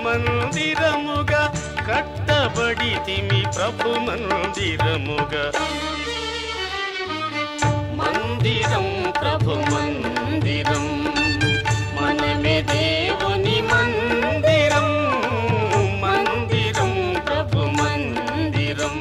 మందిరముగా కట్టబడి తిమి ప్రభు మందిరముగా మందిరం ప్రభు మందిరం మనమే దేవుని మందిరం మందిరం ప్రభు మందిరం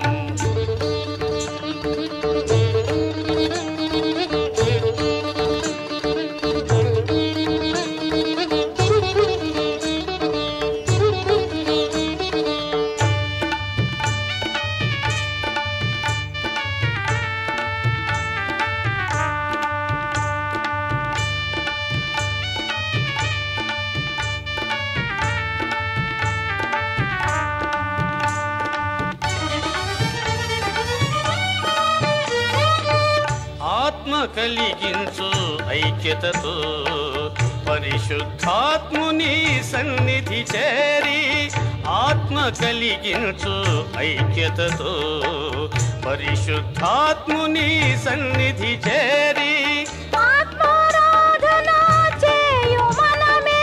ఆత్మ కలిగించు ఐక్యతతో పరిశుద్ధాత్ముని సన్నిధి చేరి ఆత్మ కలిగించు ఐక్యతతో పరిశుద్ధాత్ముని సన్నిధి చేరి ఆత్మారాధన చేయు మనమే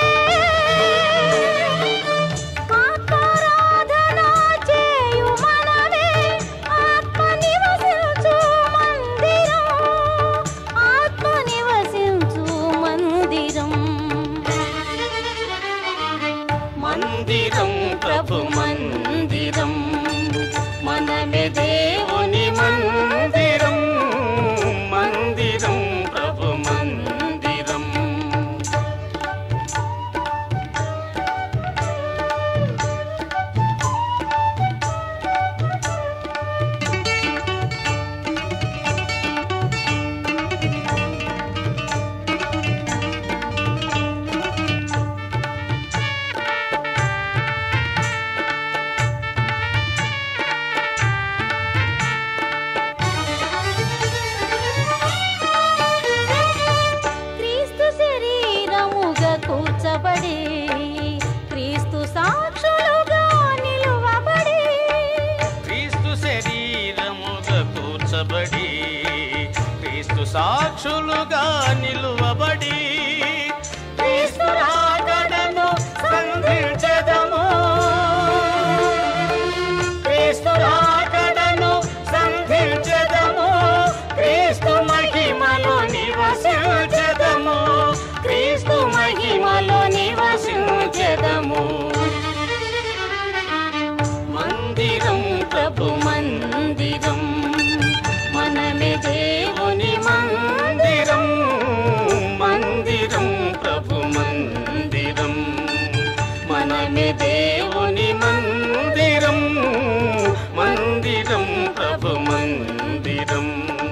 ఆత్మారాధన చేయు మనమే ఆత్మ నివసించు మందిరం ఆత్మ నివసించు మందిరం మందిరం ప్రభు మందిరం మనమే దేవుని మందిరం మందిరం ప్రభు మందిరం క్రీస్తు శరీరముగా కూర్చబడి క్రీస్తు సాక్షులుగా నిలువబడి క్రీస్తు శరీరముగా కూర్చబడి క్రీస్తు సాక్షులుగా నిలువబడి క్రీస్తు రాకడను సంధించెదము క్రీస్తు రాకడను సంధించెదము క్రీస్తు మహిమలో నివసించెదము క్రీస్తు మహిమలో నివసించెదము మందిరం ప్రభు మందిరం మనమే దేవుని మందిరం మందిరం ప్రభు మందిరం మనమే దేవుని మందిరం మందిరం ప్రభు మందిరం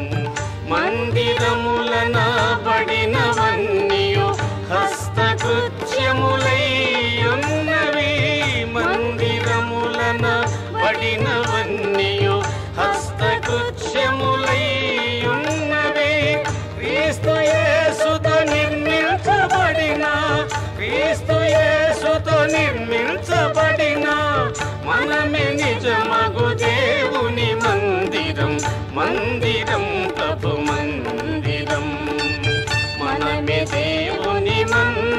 మందిరములన బడినవన్నీయు హస్తకృత్యములై ఉన్నవి మందిరములన బడినవన్నీయు హస్తకృత్యములై ఉన్నవి క్రీస్తు యేసుతో నిర్మించబడిన క్రీస్తు యేసుతో నిర్మించబడిన మనమే నిజమగు దేవుని మందిరం మందిరం ప్రభు మందిరం మనమే దేవుని మందిరం